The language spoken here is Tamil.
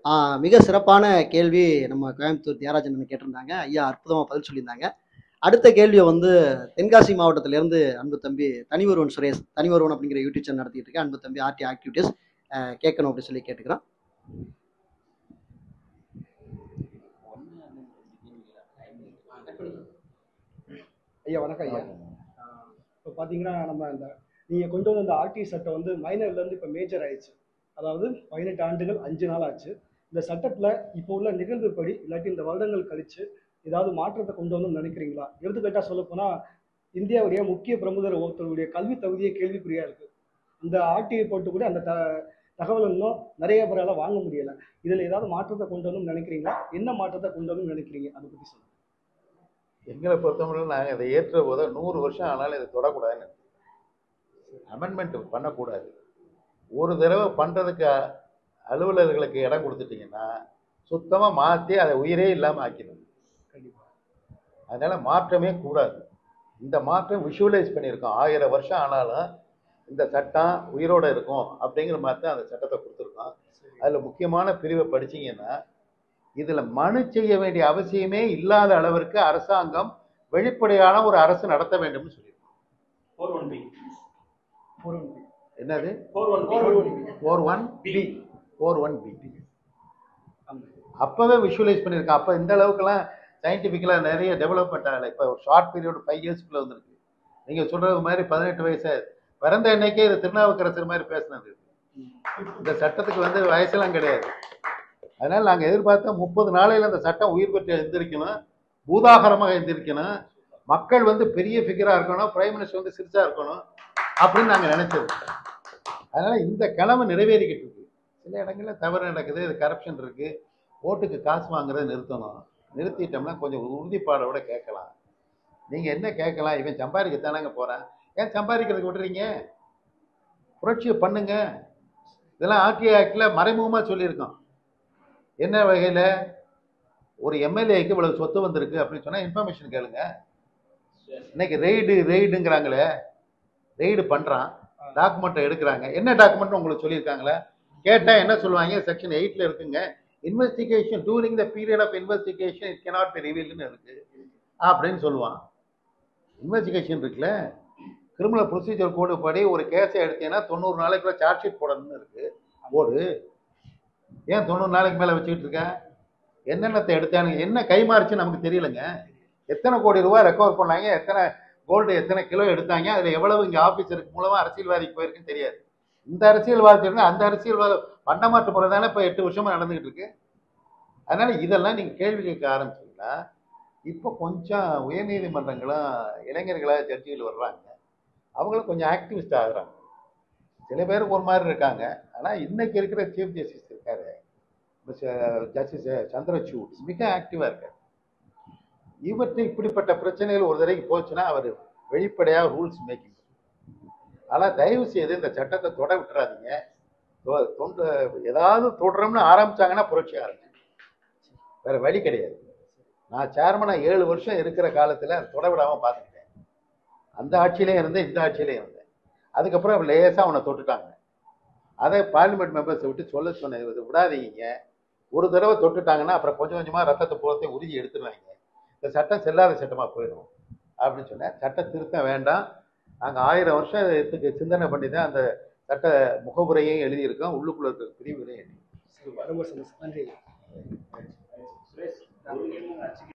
ஆஹ் மிக சிறப்பான கேள்வி நம்ம கோயம்புத்தூர் தியாகராஜன் அண்ணன் கேட்டிருந்தாங்க ஐயா அற்புதமா பதில் சொல்லியிருந்தாங்க அடுத்த கேள்வியை வந்து தென்காசி மாவட்டத்திலிருந்து அன்பு தம்பி தனிவருவன் சுரேஷ் தனிவருவன் அப்படிங்கிற யூடியூப் சேனல் நடத்திட்டு இருக்கேன் அன்பு தம்பி ஆர்டி ஆக்டிவிட்டிஸ் கேட்கணும் அப்படின்னு சொல்லி கேட்டுக்கிறோம் ஐயா வணக்கம் ஐயா இப்போ பார்த்தீங்கன்னா நம்ம இந்த நீங்கள் கொண்டு வந்த இந்த ஆர்டி சட்டம் வந்து மைனர்லேருந்து இப்போ மேஜர் ஆயிடுச்சு அதாவது பதினெட்டு ஆண்டுகள் அஞ்சு நாள் ஆச்சு இந்த சட்டத்தில் இப்போ உள்ள நிகழ்வுப்படி இல்லாட்டி இந்த வருடங்கள் கழிச்சு ஏதாவது மாற்றத்தை கொண்டு வந்து நினைக்கிறீங்களா எடுத்துக்கிட்டா சொல்ல போனால் இந்தியாவுடைய முக்கிய பிரமுகர் ஒருத்தருடைய கல்வி தகுதியே கேள்விக்குறியா இருக்கு இந்த ஆர்டிஐ போட்டு கூட அந்த த தகவல் இன்னும் நிறைய பேரால வாங்க முடியல இதில் ஏதாவது மாற்றத்தை கொண்டு வரணும்னு நினைக்கிறீங்களா என்ன மாற்றத்தை கொண்டு வரணும்னு நினைக்கிறீங்க அதை பற்றி சொல்லுங்க எங்களை பொறுத்தவரை நாங்கள் இதை ஏற்ற போது நூறு வருஷம் ஆனாலும் இதை தொடக்கூடாதுன்னு அமெண்ட்மெண்ட் பண்ணக்கூடாது ஒரு தடவை பண்ணுறதுக்கு அலுவலர்களுக்கு இடம் கொடுத்துட்டீங்கன்னா சுத்தமாக மாற்றி அதை உயிரே இல்லாமல் ஆக்கிடும் கண்டிப்பாக அதனால மாற்றமே கூடாது இந்த மாற்றம் விஷுவலைஸ் பண்ணியிருக்கோம் ஆயிரம் வருஷம் ஆனாலும் இந்த சட்டம் உயிரோட இருக்கும் அப்படிங்கிற மாதிரி தான் அந்த சட்டத்தை கொடுத்துருக்கோம் அதில் முக்கியமான பிரிவை படிச்சீங்கன்னா இதில் மனு செய்ய வேண்டிய அவசியமே இல்லாத அளவிற்கு அரசாங்கம் வெளிப்படையான ஒரு அரசு நடத்த வேண்டும்னு சொல்லியிருக்கோம் ஃபோர் ஒன் பி ஒரு என்னது four one four one B four one B ஆமாம் அப்போவே விஷுவலைஸ் பண்ணியிருக்கேன் அப்போ இந்த அளவுக்குலாம் சயின்டிஃபிக்கலாக நிறைய டெவலப்மெண்ட் ஆகலை இப்போ ஒரு ஷார்ட் பீரியட் ஃபைவ் இயர்ஸ்க்குள்ளே வந்திருக்கு நீங்கள் சொல்கிறது மாதிரி பதினெட்டு வயசு பிறந்த அன்னைக்கே இது திருநாவுக்கரசர் மாதிரி பேசினது இந்த சட்டத்துக்கு வந்து வயசெல்லாம் கிடையாது அதனால் நாங்கள் எதிர்பார்த்த முப்பது நாளையில் அந்த சட்டம் உயிர் பெற்று எந்திரிக்கணும் பூதாகரமாக எந்திரிக்கணும் மக்கள் வந்து பெரிய ஃபிகராக இருக்கணும் பிரைம் மினிஸ்டர் வந்து சிரிச்சா இருக்கணும் அப்படின்னு நாங்கள் நினைச்சது அதனால் இந்த கிழமை நிறைவேறிக்கிட்டு இருக்கு சில இடங்கள்ல தவறு நடக்குது இது கரப்ஷன் இருக்கு ஓட்டுக்கு காசு வாங்குறதை நிறுத்தணும் நிறுத்திட்டோம்னா கொஞ்சம் உறுதிப்பாடோட கேட்கலாம் நீங்கள் என்ன கேட்கலாம் இவன் சம்பாதிக்கத்தானங்க போகிறான் ஏன் சம்பாதிக்கிறதுக்கு விட்டுறீங்க புரட்சியை பண்ணுங்க இதெல்லாம் ஆர்டிஐ ஆக்டில் மறைமுகமாக சொல்லியிருக்கோம் என்ன வகையில் ஒரு எம்எல்ஏக்கு இவ்வளவு சொத்து வந்திருக்கு அப்படின்னு சொன்னால் இன்ஃபர்மேஷன் கேளுங்க இன்னைக்கு ரெய்டு ரெய்டுங்கிறாங்களே ரெய்டு பண்ணுறான் டாக்குமெண்ட்டை எடுக்கிறாங்க என்ன டாக்குமெண்ட் உங்களுக்கு சொல்லியிருக்காங்களே கேட்டால் என்ன சொல்லுவாங்க செக்ஷன் எயிட்டில் இருக்குங்க investigation during the period of investigation it cannot be ரிவீல்டுன்னு இருக்கு அப்படின்னு சொல்லுவான் இன்வெஸ்டிகேஷன் இருக்குல்ல கிரிமினல் ப்ரொசீஜர் கோடு படி ஒரு கேஸை எடுத்தீங்கன்னா தொண்ணூறு நாளைக்குள்ள சார்ஜ் ஷீட் போடணும்னு இருக்கு போடு ஏன் தொண்ணூறு நாளைக்கு மேலே வச்சுக்கிட்டு இருக்க என்னென்னத்தை எடுத்தானுங்க என்ன கைமாறுச்சு நமக்கு தெரியலங்க எத்தனை கோடி ரூபாய் ரெக்கவர் பண்ணாங்க எத்தனை கோல்டு எத்தனை கிலோ எடுத்தாங்க அதில் எவ்வளவு இங்கே ஆஃபீஸருக்கு மூலமாக அரசியல்வாதிக்கு போயிருக்குன்னு தெரியாது இந்த அரசியல்வாதி இருந்தால் அந்த அரசியல்வாதி பண்டமாற்று முறை தானே இப்போ எட்டு வருஷமா நடந்துகிட்டு இருக்கு அதனால இதெல்லாம் நீங்கள் கேள்வி கேட்க ஆரம்பிச்சீங்கன்னா இப்போ கொஞ்சம் உயர்நீதிமன்றங்களும் இளைஞர்களாக ஜட்ஜிகள் வர்றாங்க அவங்களும் கொஞ்சம் ஆக்டிவிஸ்ட் ஆகுறாங்க சில பேருக்கு ஒரு மாதிரி இருக்காங்க ஆனால் இன்னைக்கு இருக்கிற சீஃப் ஜஸ்டிஸ் இருக்காரு ஜஸ்டிஸ் சந்திரசூட் மிக ஆக்டிவாக இருக்காரு இவற்றை இப்படிப்பட்ட பிரச்சனைகள் ஒரு தடவைக்கு போச்சுன்னா அவர் வெளிப்படையாக ரூல்ஸ் மேக்கிங் ஆனால் தயவு செய்து இந்த சட்டத்தை தொட விட்டுறாதீங்க தொ- தொண்டு ஏதாவது தொடரும்னு ஆரம்பிச்சாங்கன்னா புரட்சி ஆரம்பிச்சு வேற வழி கிடையாது நான் சேர்மனாக ஏழு வருஷம் இருக்கிற காலத்தில் அதை தொட விடாமல் பார்த்துக்கிட்டேன் அந்த ஆட்சியிலையும் இருந்தேன் இந்த ஆட்சியிலையும் இருந்தேன் அதுக்கப்புறம் லேசாக அவனை தொட்டுட்டாங்க அதை பார்லிமெண்ட் மெம்பர்ஸை விட்டு சொல்ல சொன்னேன் இது விடாதீங்க ஒரு தடவை தொட்டுட்டாங்கன்னா அப்புறம் கொஞ்சம் கொஞ்சமாக ரத்தத்தை போகிறதை உறுதி எடுத்துருவாங்க இந்த சட்டம் செல்லாத சட்டமாக போயிடும் அப்படின்னு சொன்னேன் சட்ட திருத்தம் வேண்டாம் நாங்கள் ஆயிரம் வருஷத்துக்கு சிந்தனை பண்ணி தான் அந்த சட்ட முகவுரையும் எழுதியிருக்கோம் உள்ளுக்குள்ள இருக்கிற பிரிவுகளையும் எழுதி ரொம்ப சந்தோஷம் நன்றி சுரேஷ் ஒரு கேள்வி